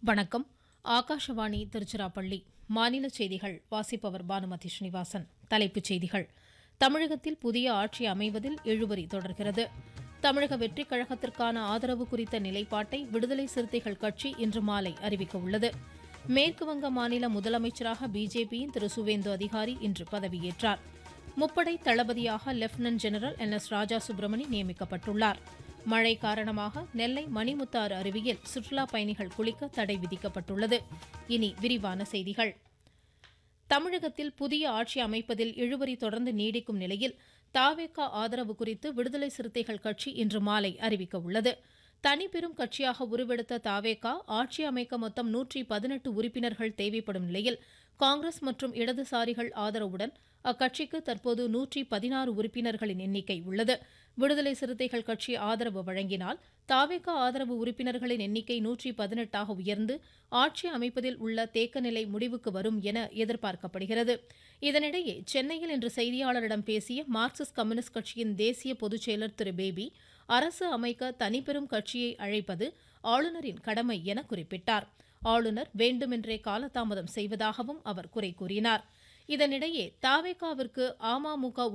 வணக்கம் ஆகாஷவாணி திருச்சிராப்பள்ளி மாநில செய்திகள் வாசிப்பவர் பானுமதி ஸ்ரீனிவாசன் தலைப்புச் செய்திகள் தமிழகத்தில் புதிய ஆட்சி அமைவதில் இழுபறி தொடர்கிறது தமிழக வெற்றிக் கழகத்திற்கான ஆதரவு குறித்த நிலைப்பாட்டை விடுதலை சிறுத்தைகள் கட்சி இன்று மாலை அறிவிக்க உள்ளது மேற்குவங்க மாநில முதலமைச்சராக பிஜேபியின் திரு சுவேந்து அதிகாரி இன்று பதவியேற்றார் முப்படை தளபதியாக lieutenant general N S Raja Subramani நியமிக்கப்பட்டுள்ளார் மழை காரணமாக நெல்லை மணிமுத்தாறு அருவியில் சுற்றுலா பயணிகள் குளிக்க தடை விதிக்கப்பட்டுள்ளது இனி விரிவான செய்திகள் தமிழகத்தில் புதிய ஆட்சி அமைப்பதில் இழுபறி தொடர்ந்து நீடிக்கும் நிலையில் தாவேகா ஆதரவு குறித்து விடுதலை சிறுத்தைகள் கட்சி இன்று மாலை அறிவிக்க உள்ளது தனிப்பெரும் கட்சியாக உருவெடுத்த தாவேகா ஆட்சி அமைக்க மொத்தம் நூற்றி பதினெட்டு உறுப்பினர்கள் தேவைப்படும் நிலையில் காங்கிரஸ் மற்றும் இடதுசாரிகள் ஆதரவுடன் அக்கட்சிக்கு தற்போது நூற்றி பதினாறு உறுப்பினர்களின் எண்ணிக்கை உள்ளது விடுதலை சிறுத்தைகள் கட்சி ஆதரவு வழங்கினால் தாவேகா ஆதரவு உறுப்பினர்களின் எண்ணிக்கை நூற்றி பதினெட்டாக உயர்ந்து ஆட்சி அமைப்பதில் உள்ள தேக்கநிலை முடிவுக்கு வரும் என எதிர்பார்க்கப்படுகிறது இதனிடையே சென்னையில் இன்று செய்தியாளரிடம் பேசிய மார்க்சிஸ்ட் கம்யூனிஸ்ட் கட்சியின் தேசிய பொதுச் செயலர் திரு பேபி அரசு அமைக்க தனிப்பெரும் கட்சியை அழைப்பது ஆளுநரின் கடமை என குறிப்பிட்டார் ஆளுநர் வேண்டுமென்றே காலதாமதம் செய்வதாகவும் அவர் குறை கூறினார் இதனிடையே தாவேகாவிற்கு அமமுக